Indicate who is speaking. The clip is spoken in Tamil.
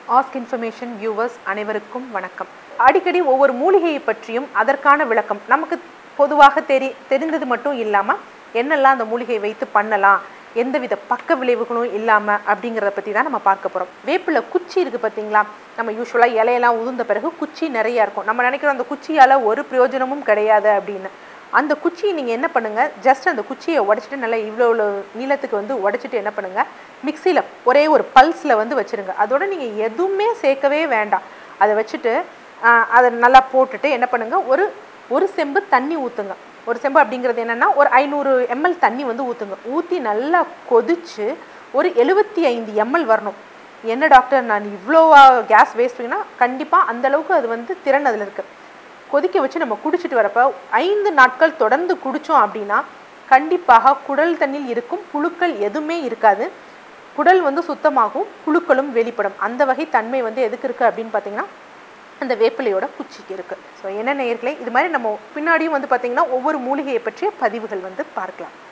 Speaker 1: ஆஸ்க் இன்ஃபர்மேஷன் வியூவர்ஸ் அனைவருக்கும் வணக்கம் அடிக்கடி ஒவ்வொரு மூலிகையை பற்றியும் அதற்கான விளக்கம் நமக்கு பொதுவாக தெரி தெரிந்தது மட்டும் இல்லாமல் என்னெல்லாம் அந்த மூலிகையை வைத்து பண்ணலாம் எந்தவித பக்க விளைவுகளும் இல்லாமல் அப்படிங்கிறத பற்றி தான் நம்ம பார்க்க போகிறோம் வேப்பிலை குச்சி இருக்குது பார்த்தீங்களா நம்ம யூஸ்வலாக இலையெல்லாம் உதிர்ந்த பிறகு குச்சி நிறையா இருக்கும் நம்ம நினைக்கிறோம் அந்த குச்சியால் ஒரு பிரயோஜனமும் கிடையாது அப்படின்னு அந்த குச்சியை நீங்கள் என்ன பண்ணுங்கள் ஜஸ்ட் அந்த குச்சியை உடச்சிட்டு நல்லா இவ்வளோ இவ்வளோ நீளத்துக்கு வந்து உடச்சிட்டு என்ன பண்ணுங்கள் மிக்சியில் ஒரே ஒரு பல்ஸில் வந்து வச்சுருங்க அதோட நீங்கள் எதுவுமே சேர்க்கவே வேண்டாம் அதை வச்சுட்டு ஆஹ், அதை நல்லா போட்டுட்டு என்ன பண்ணுங்கள் ஒரு ஒரு செம்பு தண்ணி ஊற்றுங்க ஒரு செம்பு அப்படிங்கிறது என்னென்னா ஒரு ஐநூறு எம்எல் தண்ணி வந்து ஊற்றுங்க ஊற்றி நல்லா கொதிச்சு ஒரு எழுபத்தி ஐந்து எம்எல் வரணும் என்ன டாக்டர் நான் இவ்வளோவா கேஸ் வேஸ்ட் பண்ணா கண்டிப்பாக அந்த அளவுக்கு அது வந்து திறன் அதில் இருக்குது கொதிக்க வச்சு நம்ம குடிச்சிட்டு வரப்ப ஐந்து நாட்கள் தொடர்ந்து குடித்தோம் அப்படின்னா கண்டிப்பாக குடல் தண்ணில் இருக்கும் புழுக்கள் எதுவுமே இருக்காது குடல் வந்து சுத்தமாகும் புழுக்களும் வெளிப்படும் அந்த வகை தன்மை வந்து எதுக்கு இருக்குது அப்படின்னு பார்த்தீங்கன்னா அந்த வேப்பிலையோட குச்சிக்கு இருக்குது ஸோ என்ன நேயர்களே இது மாதிரி நம்ம பின்னாடியும் வந்து பார்த்திங்கன்னா ஒவ்வொரு மூலிகையை பற்றிய பதிவுகள் வந்து பார்க்கலாம்